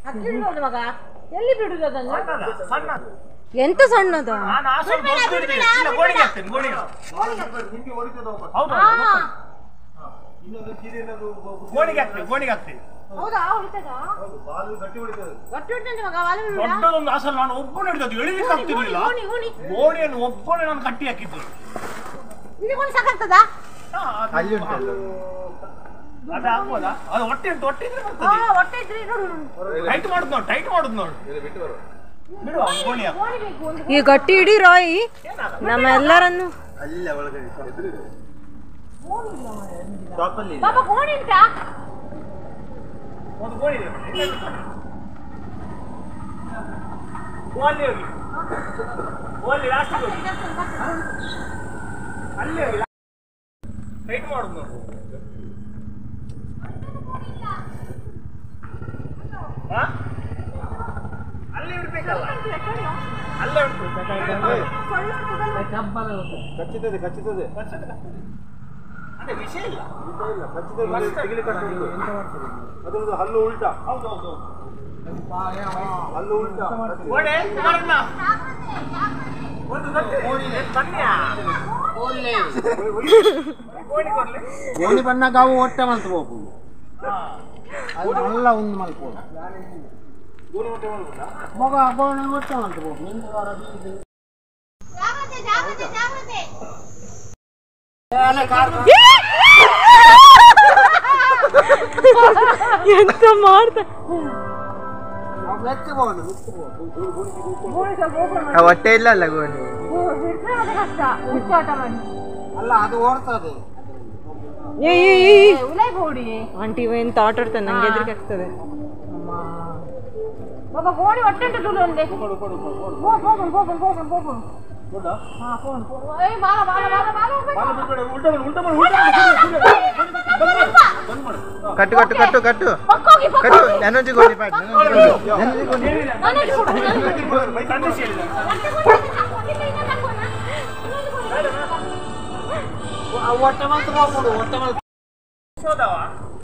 ಹಕ್ಕಿ ಹಿಡಿದೋದು ಮಗ ಎಲ್ಲಿ ಬಿಡುದು ಅದನ್ನು ಸಣ್ಣದ, ಸಣ್ಣದು. ಎಂತ ಸಣ್ಣದ ನಾನು ಆ ಸ್ವಲ್ಪ ದೊಡ್ಡದು ಹಿಡಿದಿಲ್ಲ. ಇಲ್ಲ, ಗೋಣಿಗೆ ಹಾಕ್ತೇನೆ, ಗೋಣಿಗೆ. ಹೌದು, ಹಾ ಗೋಣಿಗೆ ಹಾಕ್ತೇನೆ, ಗೋಣಿಗೆ ಹಾಕ್ತೇನೆ. ಹೌದಾ ಉಳಿತದ ಗಟ್ಟಿ ಉಳಿತದೆ ಮಗ ವಾಲು ಬಿಡುದ ದೊಡ್ಡದೊಂದು ಅಸಲು ನಾನು ಒಬ್ಬನೇ ಹಿಡಿದದ್ದು ಎಳಿಲಿಕ್ಕೆ ಆಗ್ತಿರ್ಲಿಲ್ಲ ಗೋಣಿ ಗೋಣಿ ಗೋಣಿಯನ್ನು ಒಬ್ಬನೇ ನಾನು ಕಟ್ಟಿ ಹಾಕಿದ್ದು ಇಲ್ಲಿ ಗೋಣಿ ಸಾಕಾಗ್ತದ ಹಾ, ಅದು- ಅದು ಆಗ್ಬೋದಾ ಅದು ಹೊಟ್ಟೆ ಉಂಟು ಹೊಟ್ಟೆ ಇದ್ರೆ ಹಾ ಬರ್ತದೆ ಹೊಟ್ಟೆ ಇದ್ರಿ ನೋಡು ಟೈಟ್ ಮಾಡುದು ನೋಡು ಟೈಟ್ ಮಾಡುದು ನೋಡು ಬಿಡುವ ಗೋಣಿ ಹಾಕು. ಗೋಣಿ ಬೇಕು ಒಂದು ಈ ಗಟ್ಟಿ ಹಿಡಿ ರಾಯ್ ಏನಾಗಲ್ಲ. ನಮ್ಮೆಲ್ಲರನ್ನು ಬಾಬಾ ಗೋಣಿ ಉಂಟಾ ಒಂದು ಗೋಣಿ ಇದೆ ನೋಡಿ. ಇಲ್ಲ, ಇಲ್ಲ. ಗೋ ಅಲ್ಲಿ ಹೋಗಿ ಗೋ ಅಲ್ಲಿ last ಗೆ ಹೋಗಿ ಅಲ್ಲಿ ಹೋಗಿ ಟೈಟ್ ಮಾಡುದು ನೋಡು ಹಾ? ಅಲ್ಲಿ ಇಡ್ಬೇಕಲ್ಲ ಅಲ್ಲೇ ಉಂಟು ಕಚ್ಚಿತದೆ ಕಚ್ಚಿತದೆ ಅದೇ ವಿಷಯ ಇಲ್ಲ ಅದರದ್ದು ಹಲ್ಲು ಉಲ್ಟಾ ಹೌದು ಹೌದು ಹಲ್ಲು ಉಲ್ಟಾ ಗೋಡೆ ಕುಮಾರಣ್ಣ ಒಂದು ಗಟ್ಟಿ ಬನ್ನಿಯಾ ಗೋಣಿ ಕೊಡ್ಲಿ ಗೋಣಿ ಬಣ್ಣಗ ಅವು ಹೊಟ್ಟೆ ಮಲ್ತು ಹೋಗ್ಬೋದು ಹಾ. ಅದು ಮಲ್ಲ ಒಂದು ಮಲ್ಪೋದು ಮಗ ಗೋಣಿ ಹೊಟ್ಟೆ ಮಲ್ತು ಹೋಗ್ಬೋದು ನಿಂದು ವಾರ ಬೀದಿ. ಜಾಗ್ರತೆ ಜಾಗ್ರತೆ ಜಾಗ್ರತೆ ಎಂತ ಮಾಡ್ತ ನಾವು ಮೆಚ್ಚಬಹುದು ಮೆಚ್ಚಬಹುದು ಗೋಣಿ ಸ್ವಲ್ಪ ಓಪನ್ ಹೊಟ್ಟೆ ಇಲ್ಲ ಅಲ್ಲ ಗೋಣಿ ಹಿಡಿದ್ರೆ ಮತ್ತೆ ಕಷ್ಟ ಹುಚ್ಚಾಟ ಮಾಡಿ ಅಲ್ಲ ಅದು ಓಡ್ತದೆ ಏ ಏ, ಏ, ಏ. ಉಲೈ ಗೋಡಿ ಆಂಟಿ ಇವ ಎಂತ ಆಟ ಆಡ್ತಾನೆ ನಂಗೆ ಹೆದರಿಕೆ ಆಗ್ತದೆ ಬಾಬಾ ಗೋಣಿ ಹೊಟ್ಟೆ ಉಂಟು ತುಳು ಒಂದೇ phone phone phone phone phone phone ಹಾ ಫೋನ್ ಏಯ್ ಬಾಲ ಬಾಲ ಬಾಲ ಬಾಲ ಕಟ್ಟು ಕಟ್ಟು ಕಟ್ಟು ಕಟ್ಟು ಪಕ್ಕೋಗಿ ಕಟ್ಟು ನನೊಂಜಿ ಗೋಣಿ ಪಾಟ್ ನನೊಂಜಿ ಗೋಣಿ ನನಗೆ ಕೊಡು ನನಗೆ ಕೊಡು ಸಂದೇಶ ಹೇಳಿದ ಹೊಟ್ಟೆ ಮಲ್ತು ಹೋಗ್ಬೋದು ಹೊಟ್ಟೆ ಮಲ್ತು ಸೋದವ